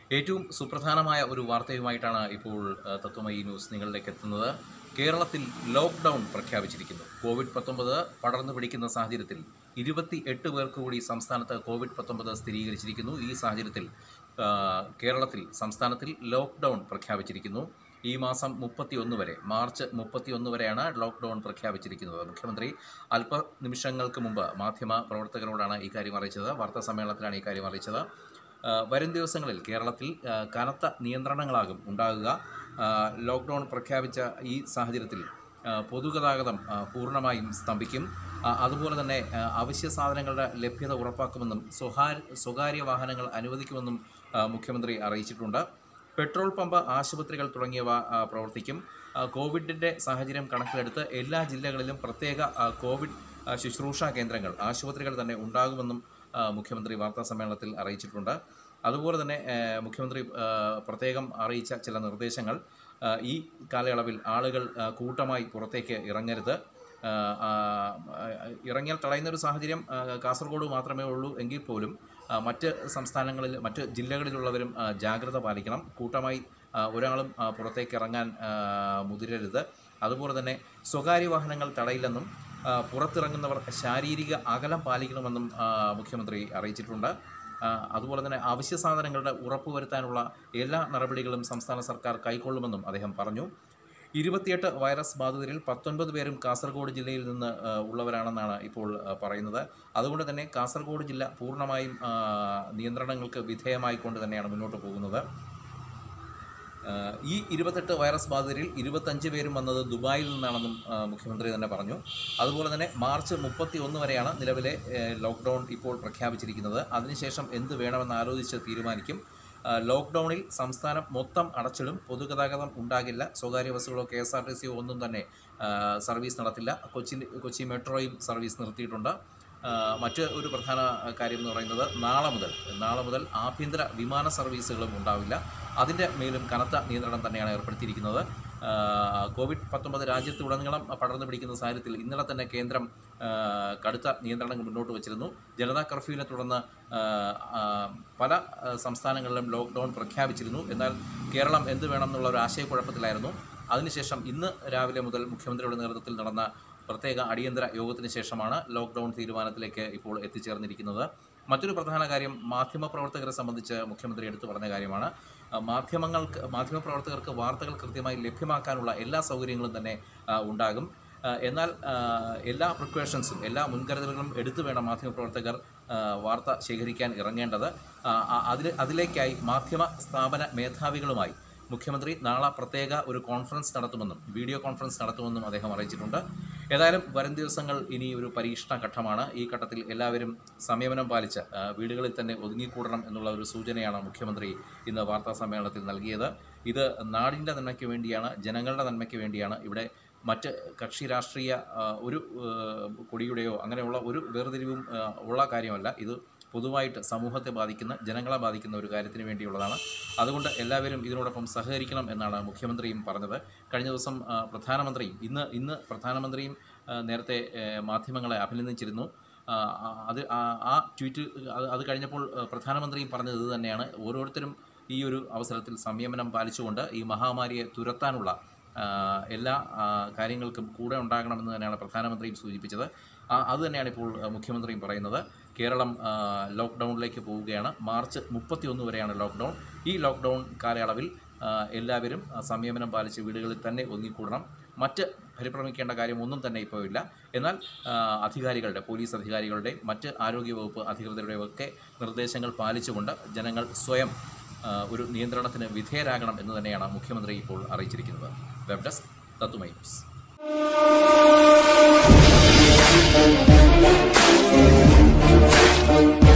ഏറ്റവും സുപ്രധാനമായ ഒരു വാർത്തയുമായിട്ടാണ് ഇപ്പോൾ ആ, തത്വമയി ന്യൂസ് നിങ്ങളിലേക്ക് എത്തുന്നത് കേരളത്തിൽ ലോക്ക്ഡൗൺ പ്രഖ്യാപിച്ചിരിക്കുന്നു കോവിഡ് പത്തൊമ്പത് പടർന്നു പിടിക്കുന്ന സാഹചര്യത്തിൽ ഇരുപത്തി എട്ട് പേർക്ക് കൂടി സംസ്ഥാനത്ത് കോവിഡ് പത്തൊമ്പത് സ്ഥിരീകരിച്ചിരിക്കുന്നു ഈ സാഹചര്യത്തിൽ ആ, കേരളത്തിൽ സംസ്ഥാനത്തിൽ ലോക്ക്ഡൗൺ പ്രഖ്യാപിച്ചിരിക്കുന്നു ഈ മാസം മുപ്പത്തിയൊന്ന് വരെ മാർച്ച് മുപ്പത്തിയൊന്ന് വരെയാണ് ലോക്ക്ഡൗൺ പ്രഖ്യാപിച്ചിരിക്കുന്നത് മുഖ്യമന്ത്രി അല്പ നിമിഷങ്ങൾക്ക് മുമ്പ് മാധ്യമ പ്രവർത്തകരോടാണ് ഇക്കാര്യം അറിയിച്ചത് വാർത്താ സമ്മേളനത്തിലാണ് ഇക്കാര്യം അറിയിച്ചത് ആ, വരും ദിവസങ്ങളിൽ കേരളത്തിൽ ആ, കനത്ത നിയന്ത്രണങ്ങളാകും ഉണ്ടാകുക ആ, ലോക്ക്ഡൗൺ പ്രഖ്യാപിച്ച ഈ സാഹചര്യത്തിൽ ആ, പൊതുഗതാഗതം ആ, പൂർണ്ണമായും സ്തംഭിക്കും ആ, അതുപോലെ തന്നെ ആ, അവശ്യ സാധനങ്ങളുടെ ലഭ്യത ഉറപ്പാക്കുമെന്നും സ്വകാര്യ സ്വകാര്യ വാഹനങ്ങൾ അനുവദിക്കുമെന്നും ആ, മുഖ്യമന്ത്രി അറിയിച്ചിട്ടുണ്ട് പെട്രോൾ പമ്പ് ആശുപത്രികൾ തുടങ്ങിയവ ആ, പ്രവർത്തിക്കും ആ, കോവിഡിൻ്റെ സാഹചര്യം കണക്കിലെടുത്ത് എല്ലാ ജില്ലകളിലും പ്രത്യേക ആ, കോവിഡ് ആ, ശുശ്രൂഷാ കേന്ദ്രങ്ങൾ ആശുപത്രികൾ തന്നെ ഉണ്ടാകുമെന്നും ആ, മുഖ്യമന്ത്രി വാർത്താ സമ്മേളനത്തിൽ അറിയിച്ചിട്ടുണ്ട് അതുപോലെ തന്നെ ആ, മുഖ്യമന്ത്രി ആ, പ്രത്യേകം അറിയിച്ച ചില നിർദ്ദേശങ്ങൾ ആ, ഈ കാലയളവിൽ ആളുകൾ ആ, കൂട്ടമായി പുറത്തേക്ക് ഇറങ്ങരുത് ആ, ആ, ആ, ഇറങ്ങിയാൽ തടയുന്ന ഒരു സാഹചര്യം ആ, കാസർഗോഡ് മാത്രമേ ഉള്ളൂ എങ്കിൽ പോലും ആ, മറ്റ് സംസ്ഥാനങ്ങളിൽ മറ്റ് ജില്ലകളിലുള്ളവരും ആ, ജാഗ്രത പാലിക്കണം കൂട്ടമായി ആ, ഒരാളും ആ, പുറത്തേക്ക് ഇറങ്ങാൻ ആ, മുതിരരുത് അതുപോലെ തന്നെ സ്വകാര്യ വാഹനങ്ങൾ തടയില്ലെന്നും ആ, പുറത്തിറങ്ങുന്നവർ ശാരീരിക അകലം പാലിക്കണമെന്നും ആ, മുഖ്യമന്ത്രി അറിയിച്ചിട്ടുണ്ട് ആ, അതുപോലെ തന്നെ അവശ്യ സാധനങ്ങളുടെ ഉറപ്പുവരുത്താനുള്ള എല്ലാ നടപടികളും സംസ്ഥാന സർക്കാർ കൈക്കൊള്ളുമെന്നും അദ്ദേഹം പറഞ്ഞു ഇരുപത്തിയെട്ട് വൈറസ് ബാധിതരിൽ പത്തൊൻപത് പേരും കാസർഗോഡ് ജില്ലയിൽ നിന്ന് ആ, ഉള്ളവരാണെന്നാണ് ഇപ്പോൾ ആ, പറയുന്നത് അതുകൊണ്ട് തന്നെ കാസർഗോഡ് ജില്ല പൂർണ്ണമായും ആ, നിയന്ത്രണങ്ങൾക്ക് വിധേയമായിക്കൊണ്ട് തന്നെയാണ് മുന്നോട്ട് പോകുന്നത് ആ, ഈ ഇരുപത്തെട്ട് വൈറസ് ബാധിതരിൽ ഇരുപത്തഞ്ച് പേരും വന്നത് ദുബായിൽ നിന്നാണെന്നും ആ, മുഖ്യമന്ത്രി തന്നെ പറഞ്ഞു അതുപോലെ തന്നെ മാർച്ച് മുപ്പത്തി ഒന്ന് വരെയാണ് നിലവിലെ ഏ, ലോക്ക്ഡൗൺ ഇപ്പോൾ പ്രഖ്യാപിച്ചിരിക്കുന്നത് അതിനുശേഷം എന്ത് വേണമെന്ന് ആലോചിച്ച് തീരുമാനിക്കും ആ, ലോക്ക്ഡൗണിൽ സംസ്ഥാനം മൊത്തം അടച്ചിടും പൊതുഗതാഗതം ഉണ്ടാകില്ല സ്വകാര്യ ബസ്സുകളോ കെ എസ് ആർ ടി സിയോ ഒന്നും തന്നെ ആ, സർവീസ് നടത്തില്ല കൊച്ചി കൊച്ചി മെട്രോയും സർവീസ് നിർത്തിയിട്ടുണ്ട് ആ, മറ്റ് ഒരു പ്രധാന കാര്യം എന്ന് പറയുന്നത് നാളെ മുതൽ നാളെ മുതൽ ആഭ്യന്തര വിമാന സർവീസുകളും ഉണ്ടാവില്ല അതിൻ്റെ മേലും കനത്ത നിയന്ത്രണം തന്നെയാണ് ഏർപ്പെടുത്തിയിരിക്കുന്നത് ആ, കോവിഡ് പത്തൊമ്പത് രാജ്യത്തുടനീളം പടർന്നു പിടിക്കുന്ന സാഹചര്യത്തിൽ ഇന്നലെ തന്നെ കേന്ദ്രം ആ, കടുത്ത നിയന്ത്രണങ്ങൾ മുന്നോട്ട് വച്ചിരുന്നു ജനതാ കർഫ്യൂവിനെ തുടർന്ന് ആ, ആ, പല ആ, സംസ്ഥാനങ്ങളിലും ലോക്ക്ഡൗൺ പ്രഖ്യാപിച്ചിരുന്നു എന്നാൽ കേരളം എന്ത് വേണം എന്നുള്ള ഒരു ആശയക്കുഴപ്പത്തിലായിരുന്നു അതിനുശേഷം ഇന്ന് രാവിലെ മുതൽ മുഖ്യമന്ത്രിയുടെ നേതൃത്വത്തിൽ നടന്ന പ്രത്യേക അടിയന്തര യോഗത്തിന് ശേഷമാണ് ലോക്ക്ഡൗൺ തീരുമാനത്തിലേക്ക് ഇപ്പോൾ എത്തിച്ചേർന്നിരിക്കുന്നത് മറ്റൊരു പ്രധാന കാര്യം മാധ്യമപ്രവർത്തകരെ സംബന്ധിച്ച് മുഖ്യമന്ത്രി എടുത്തു പറഞ്ഞ കാര്യമാണ് ആ, മാധ്യമങ്ങൾക്ക് മാധ്യമപ്രവർത്തകർക്ക് വാർത്തകൾ കൃത്യമായി ലഭ്യമാക്കാനുള്ള എല്ലാ സൗകര്യങ്ങളും തന്നെ ആ, ഉണ്ടാകും ആ, എന്നാൽ ആ, എല്ലാ പ്രിക്കോഷൻസും എല്ലാ മുൻകരുതലുകളും എടുത്തു വേണം മാധ്യമപ്രവർത്തകർ ആ, വാർത്ത ശേഖരിക്കാൻ ഇറങ്ങേണ്ടത് ആ, ആ, അതിൽ അതിലേക്കായി മാധ്യമ സ്ഥാപന മേധാവികളുമായി മുഖ്യമന്ത്രി നാളെ പ്രത്യേക ഒരു കോൺഫറൻസ് നടത്തുമെന്നും വീഡിയോ കോൺഫറൻസ് നടത്തുമെന്നും അദ്ദേഹം അറിയിച്ചിട്ടുണ്ട് ഏതായാലും വരും ദിവസങ്ങൾ ഇനി ഒരു പരീക്ഷണ ഘട്ടമാണ് ഈ ഘട്ടത്തിൽ എല്ലാവരും സംയമനം പാലിച്ച് ആ, വീടുകളിൽ തന്നെ ഒതുങ്ങിക്കൂടണം എന്നുള്ള ഒരു സൂചനയാണ് മുഖ്യമന്ത്രി ഇന്ന് വാർത്താ സമ്മേളനത്തിൽ നൽകിയത് ഇത് നാടിൻ്റെ നന്മയ്ക്ക് വേണ്ടിയാണ് ജനങ്ങളുടെ നന്മയ്ക്ക് വേണ്ടിയാണ് ഇവിടെ മറ്റ് കക്ഷി രാഷ്ട്രീയ ആ, ഒരു ആ, കൊടിയുടെയോ അങ്ങനെയുള്ള ഒരു വേർതിരിവും ആ, ഉള്ള കാര്യമല്ല ഇത് പൊതുവായിട്ട് സമൂഹത്തെ ബാധിക്കുന്ന ജനങ്ങളെ ബാധിക്കുന്ന ഒരു കാര്യത്തിന് വേണ്ടിയുള്ളതാണ് അതുകൊണ്ട് എല്ലാവരും ഇതിനോടൊപ്പം സഹകരിക്കണം എന്നാണ് മുഖ്യമന്ത്രിയും പറഞ്ഞത് കഴിഞ്ഞ ദിവസം ആ, പ്രധാനമന്ത്രിയും ഇന്ന് ഇന്ന് പ്രധാനമന്ത്രിയും ആ, നേരത്തെ ഏ, മാധ്യമങ്ങളെ അഭിനന്ദിച്ചിരുന്നു ആ, ആ, അത് ആ- ആ ട്വീറ്റ് അത് അത് കഴിഞ്ഞപ്പോൾ ആ, പ്രധാനമന്ത്രിയും പറഞ്ഞത് ഇത് തന്നെയാണ് ഓരോരുത്തരും ഈ ഒരു അവസരത്തിൽ സംയമനം പാലിച്ചുകൊണ്ട് ഈ മഹാമാരിയെ തുരത്താനുള്ള ആ, എല്ലാ ആ, കാര്യങ്ങൾക്കും കൂടെ ഉണ്ടാകണമെന്ന് തന്നെയാണ് പ്രധാനമന്ത്രിയും സൂചിപ്പിച്ചത് ആ, അത് തന്നെയാണ് ഇപ്പോൾ ആ, മുഖ്യമന്ത്രിയും പറയുന്നത് കേരളം ആ, ലോക്ക്ഡൗണിലേക്ക് പോവുകയാണ് മാർച്ച് മുപ്പത്തിയൊന്ന് വരെയാണ് ലോക്ക്ഡൗൺ ഈ ലോക്ക്ഡൗൺ കാലയളവിൽ ആ, എല്ലാവരും ആ, സംയമനം പാലിച്ച് വീടുകളിൽ തന്നെ ഒതുങ്ങിക്കൂടണം മറ്റ് പരിഭ്രമിക്കേണ്ട കാര്യമൊന്നും തന്നെ ഇപ്പോൾ ഇല്ല എന്നാൽ ആ, അധികാരികളുടെ പോലീസ് അധികാരികളുടെ മറ്റ് ആരോഗ്യവകുപ്പ് അധികൃതരുടെയും ഒക്കെ നിർദ്ദേശങ്ങൾ പാലിച്ചുകൊണ്ട് ജനങ്ങൾ സ്വയം ആ, ഒരു നിയന്ത്രണത്തിന് വിധേയരാകണം എന്ന് തന്നെയാണ് മുഖ്യമന്ത്രി ഇപ്പോൾ അറിയിച്ചിരിക്കുന്നത് വെബ് ഡെസ്ക് തത്തുമൈ ന്യൂസ്